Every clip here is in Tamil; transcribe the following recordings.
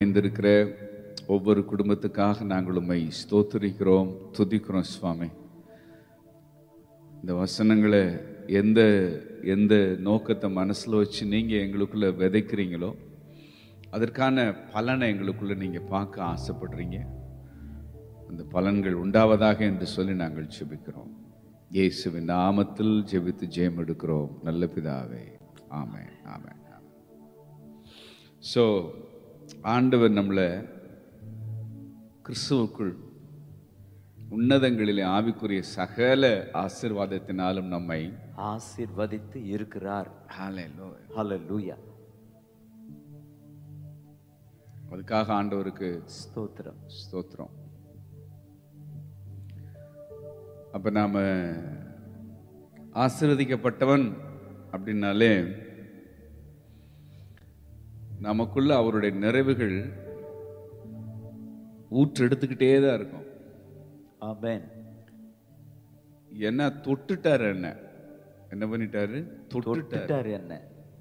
இணைந்திருக்கிற ஒவ்வொரு குடும்பத்துக்காக நாங்கள் உம்மை ஸ்தோத்திரிக்கிறோம் துதிக்கிறோம் சுவாமி இந்த வசனங்களை எந்த எந்த நோக்கத்தை மனசில் வச்சு நீங்கள் எங்களுக்குள்ள விதைக்கிறீங்களோ அதற்கான பலனை எங்களுக்குள்ள நீங்கள் பார்க்க ஆசைப்படுறீங்க அந்த பலன்கள் உண்டாவதாக என்று சொல்லி நாங்கள் ஜெபிக்கிறோம் இயேசுவின் நாமத்தில் ஜெபித்து ஜெயம் எடுக்கிறோம் நல்ல பிதாவே ஆமென் ஆமென் ஸோ ஆண்டவர் நம்மளை கிறிஸ்துவுக்குள் உன்னதங்களிலே ஆவிக்குரிய சகல ஆசீர்வாதத்தினாலும் நம்மை ஆசீர்வதித்து இருக்கிறார் ஹalleluya அதுக்காக ஆண்டவருக்கு ஸ்தோத்திரம் ஸ்தோத்திரம் அப்ப நாம ஆசீர்வதிக்கப்பட்டவன் அப்படின்னாலே நமக்குள்ள அவருடைய நிறைவுகள் ஊற்றெடுத்துக்கிட்டே தான் இருக்கும் ஆமென் என்ன தொட்டுட்டாரு என்ன என்ன பண்ணிட்டாரு தொட்டுட்டாரு தொட்டுட்டார் என்ன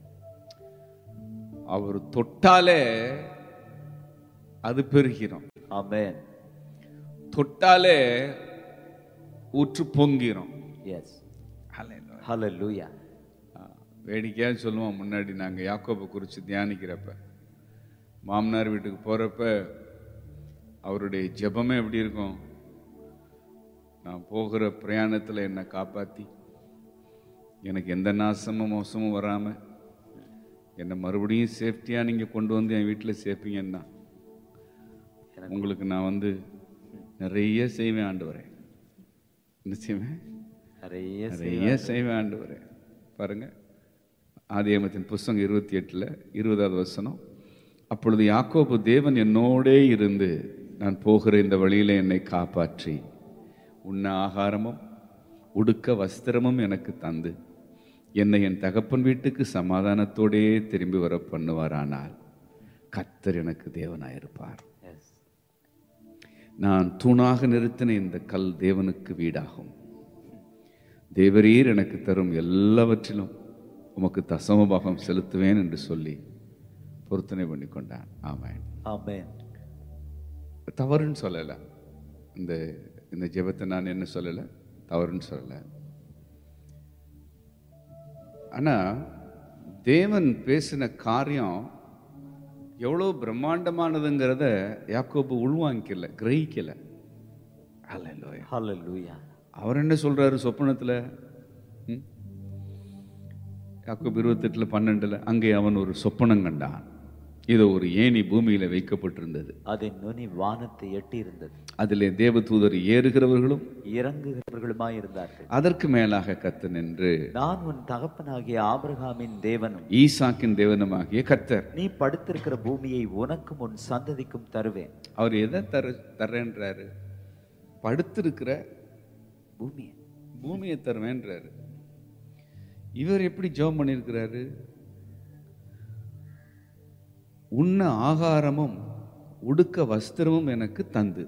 அவர் தொட்டாலே அது பெருகிறோம் ஆமென் தொட்டாலே ஊற்று பொங்கிரும் எஸ் ஹalleluya வேடிக்கையாக சொல்லுவோம் முன்னாடி நாங்கள் யாக்கோபை குறித்து தியானிக்கிறப்ப மாமனார் வீட்டுக்கு போகிறப்ப அவருடைய ஜெபமே எப்படி இருக்கும் நான் போகிற பிரயாணத்தில் என்னை காப்பாற்றி எனக்கு எந்த நாசமும் மோசமும் வராமல் என்னை மறுபடியும் சேஃப்டியாக நீங்கள் கொண்டு வந்து என் வீட்டில் சேர்ப்பீங்கன்னா உங்களுக்கு நான் வந்து நிறைய செய்வேன் ஆண்டு வரேன் என்ன செய்வேன் நிறைய நிறைய செய்வேன் ஆண்டவரே பாருங்க ஆதியமத்தின் புஸ்தகம் இருபத்தி எட்டில் இருபதாவது வசனம் அப்பொழுது யாக்கோபு தேவன் என்னோடே இருந்து நான் போகிற இந்த வழியில என்னை காப்பாற்றி உண்ண ஆகாரமும் உடுக்க வஸ்திரமும் எனக்கு தந்து என்னை என் தகப்பன் வீட்டுக்கு சமாதானத்தோடே திரும்பி வர பண்ணுவாரானால் கத்தர் எனக்கு தேவனாயிருப்பார் எஸ் நான் தூணாக நிறுத்தின இந்த கல் தேவனுக்கு வீடாகும் தேவரீர் எனக்கு தரும் எல்லாவற்றிலும் உமக்கு தசமபாகம் செலுத்துவேன் என்று சொல்லி பொருத்தனை பண்ணி கொண்டான் ஆமாம் ஆமென் தவறுன்னு சொல்லலை இந்த இந்த ஜெபத்தை நான் என்ன சொல்லலை தவறுன்னு சொல்லலை ஆனால் தேவன் பேசின காரியம் எவ்வளோ பிரம்மாண்டமானதுங்கிறத யாக்கோபு உள்வாங்கிக்கல கிரகிக்கல அல்ல ஹalleluya அவர் என்ன சொல்றாரு சொப்பனத்தில் யாக்கோபு இருபத்தெட்டில் பன்னெண்டில் அங்கே அவன் ஒரு சொப்பனம் கண்டான் இது ஒரு ஏணி பூமியில வைக்கப்பட்டிருந்தது அதன் நுனி வானத்தை எட்டி இருந்தது அதிலே தேவதூதர் ஏறுகிறவர்களும் இறங்குகிறவர்களுமாய் இருந்தார்கள் அதற்கு மேலாக கத்து நின்று நான் உன் தகப்பனாகிய ஆபிரகாமின் தேவனும் ஈசாக்கின் தேவனுமாகிய கர்த்தர் நீ படுத்திருக்கிற பூமியை உனக்கும் உன் சந்ததிக்கும் தருவேன் அவர் எதை தர தர்றேன்றாரு படுத்திருக்கிற பூமியை பூமியை தருவேன்றாரு இவர் எப்படி ஜெபம் பண்ணியிருக்கிறாரு உண்ண ஆகாரமும் உடுக்க வஸ்திரமும் எனக்கு தந்து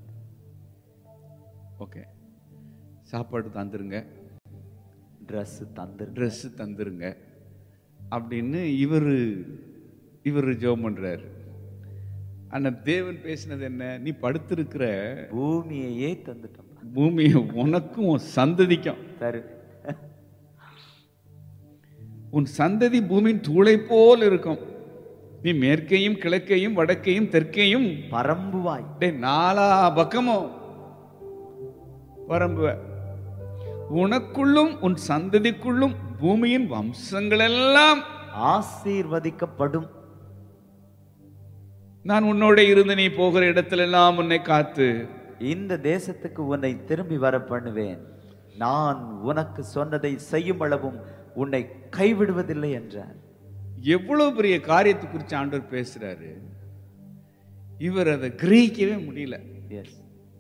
ஓகே சாப்பாடு தந்துருங்க Dress தந்துரு ட்ரெஸ் தந்துருங்க அப்படின்னு இவர் இவர் ஜெபம் பண்றாரு ஆனா தேவன் பேசினது என்ன நீ படுத்திருக்கிற பூமியையே தந்துட்டோம் பூமியை உனக்கும் உன் சந்ததிக்கும் தரு உன் சந்ததி பூமியின் தூளை போல் இருக்கும் நீ மேற்கையும் கிழக்கையும் வடக்கையும் தெற்கையும் பரம்புவாய் டேய் நாலா பக்கமும் பரம்புவ உனக்குள்ளும் உன் சந்ததிக்குள்ளும் பூமியின் வம்சங்களெல்லாம் ஆசீர்வதிக்கப்படும் நான் உன்னோட இருந்து நீ போகிற இடத்திலெல்லாம் உன்னை காத்து இந்த தேசத்துக்கு உன்னை திரும்பி வர பண்ணுவேன் நான் உனக்கு சொன்னதை செய்யும் அளவும் உன்னை கைவிடுவதில்லை என்றார் எவ்வளவு பெரிய காரியத்தை குறித்து ஆண்டவர் பேசுறாரு இவர் அதை கிரகிக்கவே முடியல எஸ்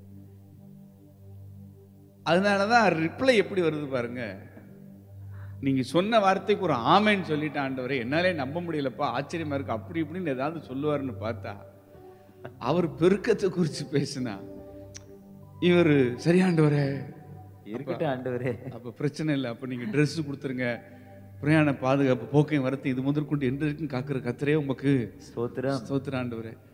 அதனாலதான் ரிப்ளை எப்படி வருது பாருங்க நீங்க சொன்ன வார்த்தைக்கு ஒரு ஆமைன்னு சொல்லிட்டு ஆண்டவரே என்னாலே நம்ப முடியலப்பா ஆச்சரியமா இருக்கு அப்படி இப்படின்னு ஏதாவது சொல்லுவாருன்னு பார்த்தா அவர் பெருக்கத்தை குறித்து பேசினா இவர் சரியாண்டவரே இருக்கட்டும் ஆண்டவரே அப்ப பிரச்சனை இல்லை அப்ப நீங்க Dress கொடுத்துருங்க பிரயாண பாதுகாப்பு போக்கையும் வரத்து இது முதற்கொண்டு என்று இருக்கும் காக்கிற கத்தரே உமக்கு ஸ்தோத்திரம் ஸ்தோத்திர ஆண்டவரே